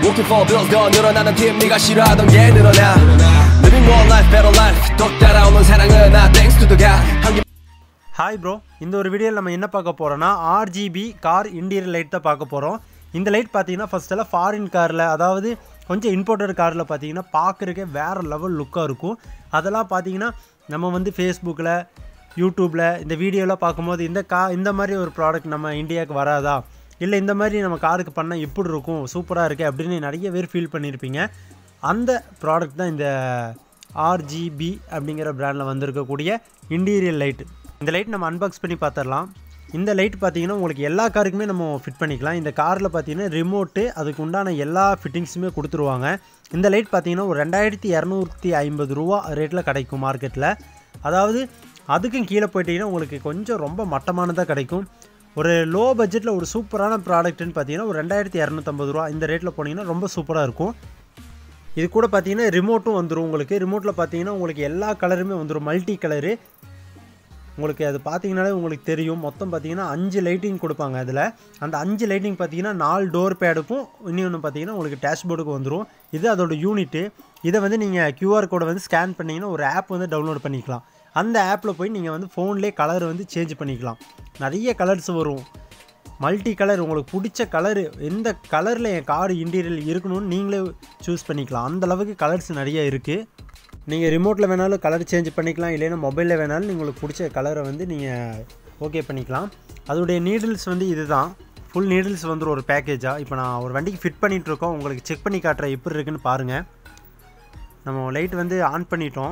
Looking for bills 더 늘어나는 팀 네가 싫어하던 게 늘어나 Living one life better life 똑 따라오는 사랑은 나 thanks to the God 한개 hi bro இந்த ஒரு வீடியோவில் நம்ம என்ன பார்க்க போகிறோன்னா ஆர்ஜிபி கார் இன்டீரியர் லைட் தான் பார்க்க போகிறோம் இந்த லைட் பார்த்தீங்கன்னா ஃபர்ஸ்ட் எல்லாம் ஃபாரின் காரில் அதாவது கொஞ்சம் இம்போர்ட்டட் காரில் பார்த்தீங்கன்னா பார்க்குறக்கே வேறு லெவல் லுக்காக இருக்கும் அதெல்லாம் பார்த்தீங்கன்னா நம்ம வந்து ஃபேஸ்புக்கில் யூடியூப்பில் இந்த வீடியோலாம் பார்க்கும்போது இந்த கா இந்த மாதிரி ஒரு ப்ராடக்ட் நம்ம இந்தியாவுக்கு வராதா இல்லை இந்த மாதிரி நம்ம காருக்கு பண்ணால் எப்படி இருக்கும் சூப்பராக இருக்கே அப்படின்னு நிறைய பேர் ஃபீல் பண்ணியிருப்பீங்க அந்த ப்ராடக்ட் தான் இந்த ஆர்ஜிபி அப்படிங்கிற பிராண்டில் வந்திருக்கக்கூடிய இன்டீரியர் லைட் இந்த லைட் நம்ம அன்பாக்ஸ் பண்ணி பார்த்துடலாம் இந்த லைட் பார்த்தீங்கன்னா உங்களுக்கு எல்லா காருக்குமே நம்ம ஃபிட் பண்ணிக்கலாம் இந்த காரில் பார்த்தீங்கன்னா ரிமோட்டு அதுக்கு உண்டான எல்லா ஃபிட்டிங்ஸுமே கொடுத்துருவாங்க இந்த லைட் பார்த்தீங்கன்னா ஒரு ரெண்டாயிரத்தி இரநூத்தி ஐம்பது ரூபா ரேட்டில் கிடைக்கும் மார்க்கெட்டில் அதாவது அதுக்கும் கீழே போயிட்டீங்கன்னா உங்களுக்கு கொஞ்சம் ரொம்ப மட்டமானதாக கிடைக்கும் ஒரு லோ பட்ஜெட்டில் ஒரு சூப்பரான ப்ராடக்ட்னு பார்த்தீங்கன்னா ஒரு ரெண்டாயிரத்தி இரநூத்தம்பது ரூபா இந்த ரேட்டில் போனீங்கன்னா ரொம்ப சூப்பராக இருக்கும் இது கூட பார்த்தீங்கன்னா ரிமோட்டும் வந்துடும் உங்களுக்கு ரிமோட்டில் பார்த்தீங்கன்னா உங்களுக்கு எல்லா கலருமே வந்துடும் மல்டி கலரு உங்களுக்கு அது பார்த்தீங்கனாலே உங்களுக்கு தெரியும் மொத்தம் பார்த்தீங்கன்னா அஞ்சு லைட்டிங் கொடுப்பாங்க அதில் அந்த அஞ்சு லைட்டிங் பார்த்தீங்கன்னா நாலு டோர் பேடுக்கும் இன்னொன்று பார்த்தீங்கன்னா உங்களுக்கு டேஷ்போர்டுக்கு வந்துடும் இது அதோட யூனிட்டு இதை வந்து நீங்கள் கியூஆர் கோடை வந்து ஸ்கேன் பண்ணிங்கன்னா ஒரு ஆப் வந்து டவுன்லோட் பண்ணிக்கலாம் அந்த ஆப்பில் போய் நீங்கள் வந்து ஃபோன்லேயே கலர் வந்து சேஞ்ச் பண்ணிக்கலாம் நிறைய கலர்ஸ் வரும் மல்டி கலர் உங்களுக்கு பிடிச்ச கலரு எந்த கலரில் என் கார் இன்டீரியல் இருக்கணும்னு நீங்களே சூஸ் பண்ணிக்கலாம் அந்த அளவுக்கு கலர்ஸ் நிறைய இருக்குது நீங்கள் ரிமோட்டில் வேணாலும் கலர் சேஞ்ச் பண்ணிக்கலாம் இல்லைன்னா மொபைலில் வேணாலும் நீங்கள் உங்களுக்கு பிடிச்ச கலரை வந்து நீங்கள் ஓகே பண்ணிக்கலாம் அதோடைய நீடில்ஸ் வந்து இதுதான் ஃபுல் நீடில்ஸ் வந்துடும் ஒரு பேக்கேஜாக இப்போ நான் ஒரு வண்டிக்கு ஃபிட் பண்ணிகிட்டு இருக்கோம் உங்களுக்கு செக் பண்ணி காட்டுறேன் எப்படி இருக்குன்னு பாருங்கள் நம்ம லைட் வந்து ஆன் பண்ணிட்டோம்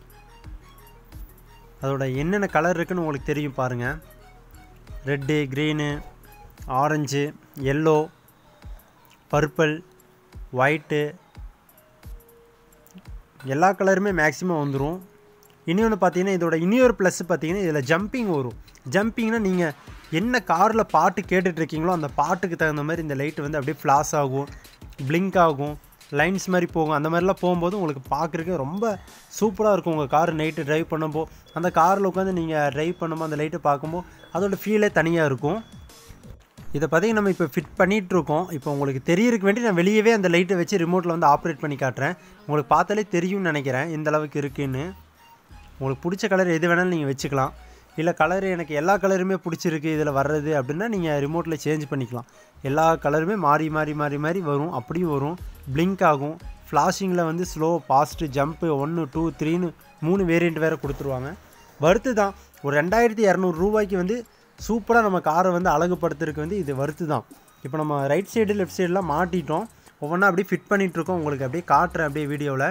அதோட என்னென்ன கலர் இருக்குன்னு உங்களுக்கு தெரியும் பாருங்கள் red green orange yellow purple white எல்லா கலருமே மேக்ஸிமம் வந்துடும் இன்னொன்று பார்த்தீங்கன்னா இதோட இன்னொரு ப்ளஸ் பார்த்தீங்கன்னா இதில் ஜம்பிங் வரும் ஜம்பிங்னா நீங்கள் என்ன காரில் பாட்டு கேட்டுட்ருக்கீங்களோ அந்த பாட்டுக்கு தகுந்த மாதிரி இந்த லைட் வந்து அப்படியே ஃப்ளாஷ் ஆகும் பிளிங்க் ஆகும் லைன்ஸ் மாதிரி போகும் அந்த மாதிரிலாம் போகும்போது உங்களுக்கு பார்க்குறதுக்கு ரொம்ப சூப்பராக இருக்கும் உங்கள் கார் நைட்டு ட்ரைவ் பண்ணும்போது அந்த காரில் உட்காந்து நீங்கள் ட்ரைவ் பண்ணும்போது அந்த லைட்டை பார்க்கும்போது அதோட ஃபீலே தனியாக இருக்கும் இதை பார்த்தீங்கன்னா நம்ம இப்போ ஃபிட் பண்ணிகிட்டு இருக்கோம் இப்போ உங்களுக்கு தெரியறதுக்கு வேண்டி நான் வெளியவே அந்த லைட்டை வச்சு ரிமோட்டில் வந்து ஆப்ரேட் பண்ணி காட்டுறேன் உங்களுக்கு பார்த்தாலே தெரியும்னு நினைக்கிறேன் எந்த அளவுக்கு இருக்குன்னு உங்களுக்கு பிடிச்ச கலர் எது வேணாலும் நீங்கள் வச்சுக்கலாம் இல்லை கலர் எனக்கு எல்லா கலருமே பிடிச்சிருக்கு இதில் வர்றது அப்படின்னா நீங்கள் ரிமோட்டில் சேஞ்ச் பண்ணிக்கலாம் எல்லா கலருமே மாறி மாறி மாறி மாறி வரும் அப்படியும் வரும் பிளிங்க் ஆகும் ஃப்ளாஷிங்கில் வந்து ஸ்லோ ஃபாஸ்ட்டு ஜம்ப்பு ஒன்று டூ த்ரீன்னு மூணு வேரியண்ட் வேறு கொடுத்துருவாங்க வருத்து தான் ஒரு ரெண்டாயிரத்தி இரநூறு ரூபாய்க்கு வந்து சூப்பராக நம்ம காரை வந்து அழகுபடுத்துறதுக்கு வந்து இது வருத்து தான் இப்போ நம்ம ரைட் சைடு லெஃப்ட் சைடெலாம் மாட்டிட்டோம் ஒவ்வொன்றா அப்படியே ஃபிட் பண்ணிகிட்ருக்கோம் உங்களுக்கு அப்படியே காட்டுறேன் அப்படியே வீடியோவில்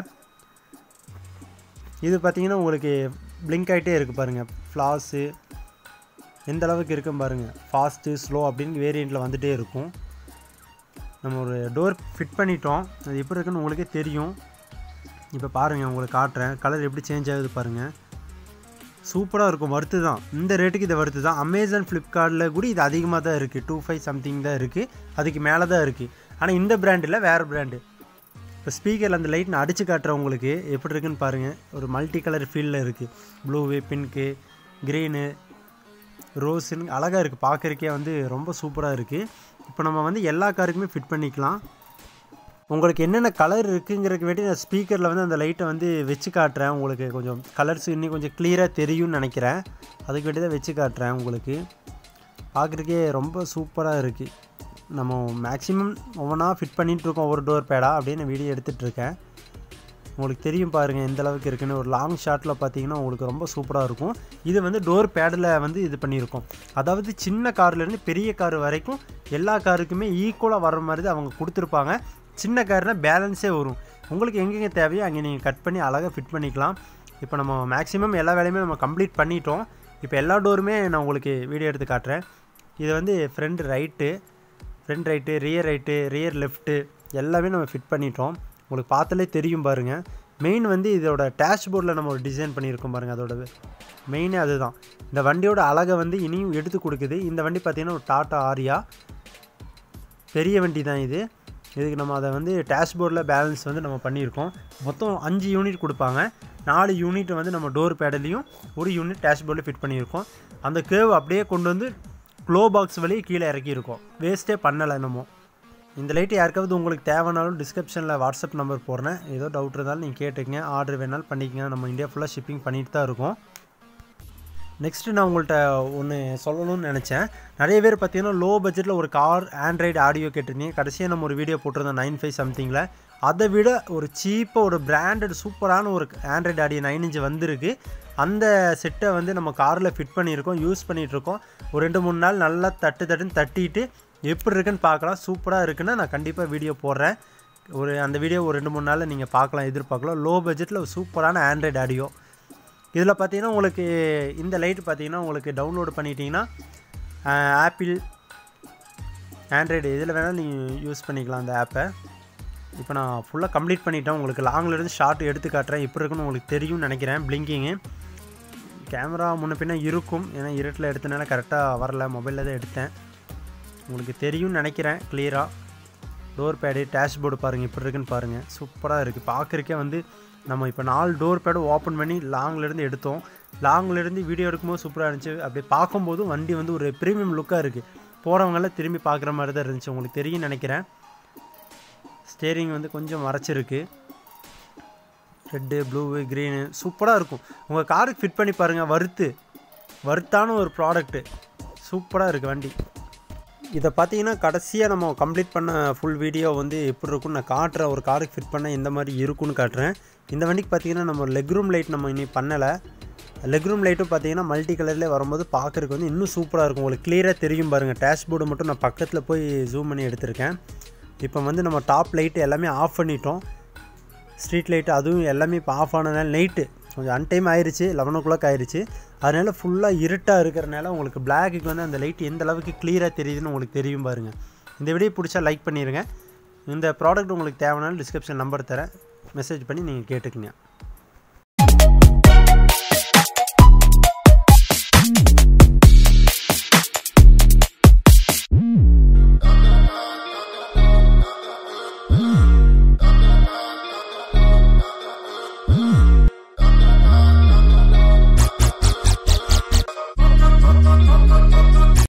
இது பார்த்தீங்கன்னா உங்களுக்கு பிளிங்க் ஆகிட்டே இருக்குது பாருங்கள் ஃப்ளாஸு எந்த அளவுக்கு இருக்குன்னு பாருங்கள் ஃபாஸ்ட்டு ஸ்லோ அப்படின்னு வேரியண்ட்டில் வந்துகிட்டே இருக்கும் நம்ம ஒரு டோர் ஃபிட் பண்ணிட்டோம் அது எப்படி இருக்குன்னு உங்களுக்கே தெரியும் இப்போ பாருங்கள் உங்களுக்கு காட்டுறேன் கலர் எப்படி சேஞ்ச் ஆகுது பாருங்கள் சூப்பராக இருக்கும் வருத்து தான் இந்த ரேட்டுக்கு இது வருத்து தான் அமேசான் ஃப்ளிப்கார்ட்டில் கூட இது அதிகமாக தான் இருக்குது டூ ஃபைவ் சம்திங் தான் இருக்குது அதுக்கு மேலே தான் இருக்குது ஆனால் இந்த பிராண்டில் வேறு பிராண்டு இப்போ ஸ்பீக்கரில் அந்த லைட் நான் அடித்து காட்டுறேன் உங்களுக்கு எப்படி இருக்குன்னு பாருங்கள் ஒரு மல்டி கலர் ஃபீல்டில் இருக்குது ப்ளூவு பிங்க்கு க்ரீனு ரோஸுன்னு அழகாக இருக்குது பார்க்குறக்கே வந்து ரொம்ப சூப்பராக இருக்குது இப்போ நம்ம வந்து எல்லா காருக்குமே ஃபிட் பண்ணிக்கலாம் உங்களுக்கு என்னென்ன கலர் இருக்குங்கிறதுக்கு வேண்டி நான் ஸ்பீக்கரில் வந்து அந்த லைட்டை வந்து வச்சு காட்டுறேன் உங்களுக்கு கொஞ்சம் கலர்ஸ் இன்னும் கொஞ்சம் க்ளியராக தெரியும்னு நினைக்கிறேன் அதுக்கு வேண்டி தான் வச்சு காட்டுறேன் உங்களுக்கு பார்க்குறக்கே ரொம்ப சூப்பராக இருக்குது நம்ம மேக்ஸிமம் ஒவ்வொன்றா ஃபிட் பண்ணிகிட்ருக்கோம் ஒவ்வொரு டோர் பேடாக அப்படின்னு நான் வீடியோ எடுத்துகிட்ருக்கேன் உங்களுக்கு தெரியும் பாருங்கள் எந்த அளவுக்கு இருக்குன்னு ஒரு லாங் ஷாட்டில் பார்த்தீங்கன்னா உங்களுக்கு ரொம்ப சூப்பராக இருக்கும் இது வந்து டோர் பேடில் வந்து இது பண்ணியிருக்கோம் அதாவது சின்ன கார்லேருந்து பெரிய கார் வரைக்கும் எல்லா காருக்குமே ஈக்குவலாக வர மாதிரி தான் அவங்க கொடுத்துருப்பாங்க சின்ன கார்னால் பேலன்ஸே வரும் உங்களுக்கு எங்கெங்கே தேவையோ அங்கே நீங்கள் கட் பண்ணி அழகாக ஃபிட் பண்ணிக்கலாம் இப்போ நம்ம மேக்ஸிமம் எல்லா வேலையுமே நம்ம கம்ப்ளீட் பண்ணிட்டோம் இப்போ எல்லா டோருமே நான் உங்களுக்கு வீடியோ எடுத்து காட்டுறேன் இது வந்து front right front right rear right rear left எல்லாமே நம்ம ஃபிட் பண்ணிட்டோம் உங்களுக்கு பார்த்தாலே தெரியும் பாருங்கள் மெயின் வந்து இதோட டேஷ்போர்டில் நம்ம ஒரு டிசைன் பண்ணியிருக்கோம் பாருங்கள் அதோட மெயினே அதுதான் இந்த வண்டியோட அழகை வந்து இனியும் எடுத்து கொடுக்குது இந்த வண்டி பார்த்திங்கன்னா ஒரு டாட்டா ஆரியா பெரிய வண்டி தான் இது இதுக்கு நம்ம அதை வந்து டேஷ்போர்டில் பேலன்ஸ் வந்து நம்ம பண்ணியிருக்கோம் மொத்தம் அஞ்சு யூனிட் கொடுப்பாங்க நாலு யூனிட் வந்து நம்ம டோர் பேடலையும் ஒரு யூனிட் டேஷ்போர்டில் ஃபிட் பண்ணியிருக்கோம் அந்த கேவ் அப்படியே கொண்டு வந்து க்ளோ பாக்ஸ் வழி கீழே இறக்கியிருக்கோம் வேஸ்ட்டே பண்ணலை நம்ம இந்த லைட்டு யாருக்காவது உங்களுக்கு தேவைனாலும் டிஸ்கிரிப்ஷனில் வாட்ஸ்அப் நம்பர் போடுறேன் ஏதோ டவுட் இருந்தாலும் நீங்கள் கேட்டுக்கங்க ஆர்டர் வேணாலும் பண்ணிக்கங்க நம்ம இந்தியா ஃபுல்லாக ஷிப்பிங் பண்ணிட்டு தான் இருக்கோம் நெக்ஸ்ட்டு நான் உங்கள்கிட்ட ஒன்று சொல்லணும்னு நினச்சேன் நிறைய பேர் பார்த்தீங்கன்னா லோ பட்ஜெட்டில் ஒரு கார் ஆண்ட்ராய்டு ஆடியோ கேட்டிருந்தீங்க கடைசியாக நம்ம ஒரு வீடியோ போட்டிருந்தோம் நைன் ஃபைவ் சம்திங்கில் அதை விட ஒரு சீப்பாக ஒரு பிராண்டட் சூப்பரான ஒரு ஆண்ட்ராய்டு ஆடியோ நைன் இன்ச்சு வந்திருக்கு அந்த செட்டை வந்து நம்ம காரில் ஃபிட் பண்ணியிருக்கோம் யூஸ் பண்ணிகிட்ருக்கோம் ஒரு ரெண்டு மூணு நாள் நல்லா தட்டு தட்டுன்னு தட்டிட்டு எப்படி இருக்குன்னு பார்க்கலாம் சூப்பராக இருக்குன்னா நான் கண்டிப்பாக வீடியோ போடுறேன் ஒரு அந்த வீடியோ ஒரு ரெண்டு மூணு நாளில் நீங்கள் பார்க்கலாம் எதிர்பார்க்கலாம் லோ பட்ஜெட்டில் ஒரு சூப்பரான ஆண்ட்ராய்டு ஆடியோ இதில் பார்த்தீங்கன்னா உங்களுக்கு இந்த லைட் பார்த்தீங்கன்னா உங்களுக்கு டவுன்லோட் பண்ணிட்டீங்கன்னா ஆப்பிள் ஆண்ட்ராய்டு இதில் வேணால் நீங்கள் யூஸ் பண்ணிக்கலாம் அந்த ஆப்பை இப்போ நான் ஃபுல்லாக கம்ப்ளீட் பண்ணிட்டேன் உங்களுக்கு லாங்லேருந்து ஷார்ட் எடுத்து காட்டுறேன் எப்படி இருக்குன்னு உங்களுக்கு தெரியும்னு நினைக்கிறேன் பிளிங்கிங்கு கேமரா முன்ன பின்ன இருக்கும் ஏன்னா இருட்டில் எடுத்தனால கரெக்டாக வரல மொபைலில் தான் எடுத்தேன் உங்களுக்கு தெரியும்னு நினைக்கிறேன் கிளியராக டோர் பேடு டேஷ்போர்டு பாருங்கள் இப்படி இருக்குன்னு பாருங்கள் சூப்பராக இருக்குது பார்க்குறக்கே வந்து நம்ம இப்போ நாலு டோர் பேடு ஓப்பன் பண்ணி லாங்லேருந்து எடுத்தோம் லாங்லேருந்து வீடியோ எடுக்கும்போது சூப்பராக இருந்துச்சு அப்படி பார்க்கும்போது வண்டி வந்து ஒரு ப்ரீமியம் லுக்காக இருக்குது போகிறவங்களாம் திரும்பி பார்க்குற மாதிரி தான் இருந்துச்சு உங்களுக்கு தெரியும் நினைக்கிறேன் ஸ்டேரிங் வந்து கொஞ்சம் மறைச்சிருக்கு ரெட்டு ப்ளூவு க்ரீனு சூப்பராக இருக்கும் உங்கள் காருக்கு ஃபிட் பண்ணி பாருங்கள் வறுத்து வறுத்தான ஒரு ப்ராடக்ட்டு சூப்பராக இருக்குது வண்டி இதை பார்த்தீங்கன்னா கடைசியாக நம்ம கம்ப்ளீட் பண்ண ஃபுல் வீடியோ வந்து எப்படி இருக்கும்னு நான் காட்டுறேன் ஒரு காருக்கு ஃபிட் பண்ண இந்த மாதிரி இருக்கும்னு காட்டுறேன் இந்த வண்டிக்கு பார்த்தீங்கன்னா நம்ம லெக் ரூம் லைட் நம்ம இனி பண்ணலை லெக் ரூம் லைட்டும் பார்த்தீங்கன்னா மல்டி கலர்லேயே வரும்போது பார்க்குறதுக்கு வந்து இன்னும் சூப்பராக இருக்கும் உங்களுக்கு கிளியராக தெரியும் பாருங்கள் டேஷ்போர்டு மட்டும் நான் பக்கத்தில் போய் ஜூம் பண்ணி எடுத்திருக்கேன் இப்போ வந்து நம்ம டாப் லைட்டு எல்லாமே ஆஃப் பண்ணிட்டோம் ஸ்ட்ரீட் லைட்டு அதுவும் எல்லாமே இப்போ ஆஃப் ஆனதுனால நைட்டு கொஞ்சம் அன்டைம் ஆயிடுச்சு லெவன் ஓ கிளாக் ஆயிடுச்சு அதனால ஃபுல்லாக இருட்டாக இருக்கிறனால உங்களுக்கு பிளாக்குக்கு வந்து அந்த லைட் எந்த அளவுக்கு கிளியராக தெரியுதுன்னு உங்களுக்கு தெரியும் பாருங்கள் இந்த வீடியோ பிடிச்சா லைக் பண்ணிடுங்க இந்த ப்ராடக்ட் உங்களுக்கு தேவைனாலும் டிஸ்கிரிப்ஷன் நம்பர் தரேன் மெசேஜ் பண்ணி நீங்கள் கேட்டுக்குங்க